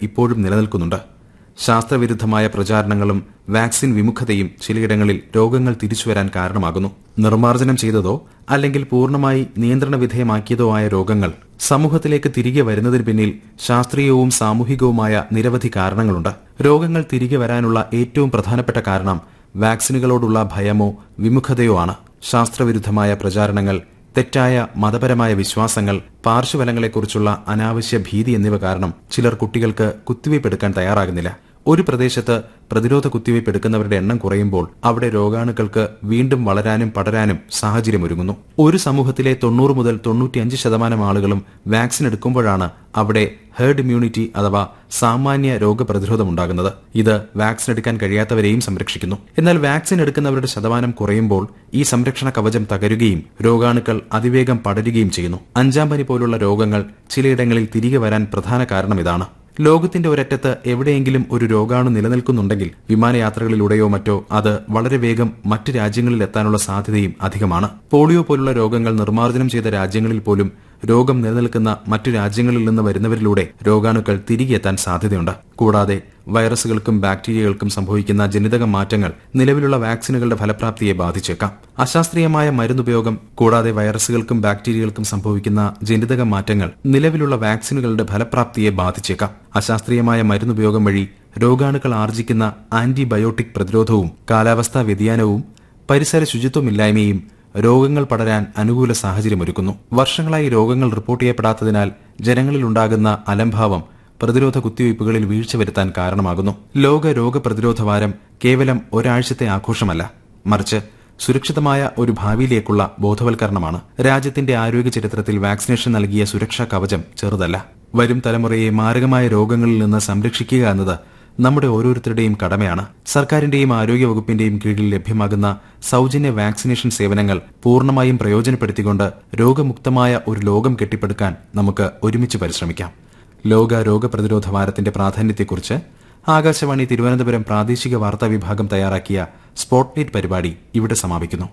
ഇപ്പോഴും നിലനിൽക്കുന്നുണ്ട് ശാസ്ത്രവിരുദ്ധമായ പ്രചാരണങ്ങളും വാക്സിൻ വിമുഖതയും ചിലയിടങ്ങളിൽ രോഗങ്ങൾ തിരിച്ചുവരാൻ കാരണമാകുന്നു നിർമ്മാർജ്ജനം ചെയ്തതോ അല്ലെങ്കിൽ പൂർണ്ണമായി നിയന്ത്രണ വിധേയമാക്കിയതോ ആയ രോഗങ്ങൾ സമൂഹത്തിലേക്ക് തിരികെ വരുന്നതിന് പിന്നിൽ ശാസ്ത്രീയവും സാമൂഹികവുമായ നിരവധി കാരണങ്ങളുണ്ട് രോഗങ്ങൾ തിരികെ വരാനുള്ള ഏറ്റവും പ്രധാനപ്പെട്ട കാരണം വാക്സിനുകളോടുള്ള ഭയമോ വിമുഖതയോ ആണ് ശാസ്ത്രവിരുദ്ധമായ പ്രചാരണങ്ങൾ തെറ്റായ മതപരമായ വിശ്വാസങ്ങൾ പാർശ്വഫലങ്ങളെക്കുറിച്ചുള്ള അനാവശ്യ ഭീതി എന്നിവ കാരണം ചിലർ കുട്ടികൾക്ക് കുത്തിവയ്പ് എടുക്കാൻ തയ്യാറാകുന്നില്ല ഒരു പ്രദേശത്ത് പ്രതിരോധ കുത്തിവയ്പ് എടുക്കുന്നവരുടെ എണ്ണം കുറയുമ്പോൾ അവിടെ രോഗാണുക്കൾക്ക് വീണ്ടും വളരാനും പടരാനും സാഹചര്യമൊരുങ്ങുന്നു ഒരു സമൂഹത്തിലെ തൊണ്ണൂറ് മുതൽ തൊണ്ണൂറ്റിയഞ്ച് ശതമാനം ആളുകളും വാക്സിൻ എടുക്കുമ്പോഴാണ് അവിടെ ഹേർഡ് ഇമ്മ്യൂണിറ്റി അഥവാ സാമാന്യ രോഗപ്രതിരോധം ഉണ്ടാകുന്നത് ഇത് വാക്സിൻ എടുക്കാൻ കഴിയാത്തവരെയും സംരക്ഷിക്കുന്നു എന്നാൽ വാക്സിൻ എടുക്കുന്നവരുടെ ശതമാനം കുറയുമ്പോൾ ഈ സംരക്ഷണ കവചം തകരുകയും രോഗാണുക്കൾ അതിവേഗം പടരുകയും ചെയ്യുന്നു അഞ്ചാം പനി പോലുള്ള രോഗങ്ങൾ ചിലയിടങ്ങളിൽ തിരികെ വരാൻ പ്രധാന കാരണം ഇതാണ് ലോകത്തിന്റെ ഒരറ്റത്ത് എവിടെയെങ്കിലും ഒരു രോഗാണു നിലനിൽക്കുന്നുണ്ടെങ്കിൽ വിമാനയാത്രകളിലൂടെയോ മറ്റോ അത് വളരെ വേഗം മറ്റ് രാജ്യങ്ങളിൽ എത്താനുള്ള സാധ്യതയും അധികമാണ് പോളിയോ പോലുള്ള രോഗങ്ങൾ നിർമ്മാർജ്ജനം ചെയ്ത രാജ്യങ്ങളിൽ പോലും രോഗം നിലനിൽക്കുന്ന മറ്റു രാജ്യങ്ങളിൽ നിന്ന് വരുന്നവരിലൂടെ രോഗാണുക്കൾ തിരികെ എത്താൻ സാധ്യതയുണ്ട് കൂടാതെ വൈറസുകൾക്കും ബാക്ടീരിയകൾക്കും സംഭവിക്കുന്ന ജനിതക മാറ്റങ്ങൾ നിലവിലുള്ള വാക്സിനുകളുടെ ഫലപ്രാപ്തിയെ ബാധിച്ചേക്കാം അശാസ്ത്രീയമായ മരുന്നുപയോഗം കൂടാതെ വൈറസുകൾക്കും ബാക്ടീരിയകൾക്കും സംഭവിക്കുന്ന ജനിതക മാറ്റങ്ങൾ നിലവിലുള്ള വാക്സിനുകളുടെ ഫലപ്രാപ്തിയെ ബാധിച്ചേക്കാം അശാസ്ത്രീയമായ മരുന്നുപയോഗം വഴി രോഗാണുക്കൾ ആർജിക്കുന്ന ആന്റിബയോട്ടിക് പ്രതിരോധവും കാലാവസ്ഥാ വ്യതിയാനവും പരിസര ശുചിത്വമില്ലായ്മയും രോഗങ്ങൾ പടരാൻ അനുകൂല സാഹചര്യമൊരുക്കുന്നു വർഷങ്ങളായി രോഗങ്ങൾ റിപ്പോർട്ട് ചെയ്യപ്പെടാത്തതിനാൽ ജനങ്ങളിലുണ്ടാകുന്ന അലംഭാവം പ്രതിരോധ കുത്തിവയ്പ്പുകളിൽ വീഴ്ച വരുത്താൻ കാരണമാകുന്നു ലോക രോഗപ്രതിരോധ വാരം കേവലം ഒരാഴ്ചത്തെ ആഘോഷമല്ല മറിച്ച് സുരക്ഷിതമായ ഒരു ഭാവിയിലേക്കുള്ള ബോധവൽക്കരണമാണ് രാജ്യത്തിന്റെ ആരോഗ്യ ചരിത്രത്തിൽ വാക്സിനേഷൻ നൽകിയ സുരക്ഷാ കവചം ചെറുതല്ല വരും തലമുറയെ മാരകമായ രോഗങ്ങളിൽ നിന്ന് സംരക്ഷിക്കുക എന്നത് നമ്മുടെ ഓരോരുത്തരുടെയും കടമയാണ് സർക്കാരിന്റെയും ആരോഗ്യ വകുപ്പിന്റെയും കീഴിൽ ലഭ്യമാകുന്ന സൗജന്യ വാക്സിനേഷൻ സേവനങ്ങൾ പൂർണ്ണമായും പ്രയോജനപ്പെടുത്തിക്കൊണ്ട് രോഗമുക്തമായ ഒരു ലോകം കെട്ടിപ്പടുക്കാൻ നമുക്ക് ഒരുമിച്ച് പരിശ്രമിക്കാം ലോക രോഗപ്രതിരോധ വാരത്തിന്റെ പ്രാധാന്യത്തെക്കുറിച്ച് ആകാശവാണി തിരുവനന്തപുരം പ്രാദേശിക വാർത്താ വിഭാഗം തയ്യാറാക്കിയ സ്പോട്ട്ലൈറ്റ് പരിപാടി ഇവിടെ സമാപിക്കുന്നു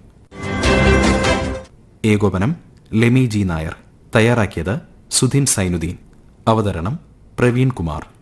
ഏകോപനം ലെമി ജി നായർ തയ്യാറാക്കിയത് സുധീൻ സൈനുദ്ദീൻ അവതരണം പ്രവീൺ കുമാർ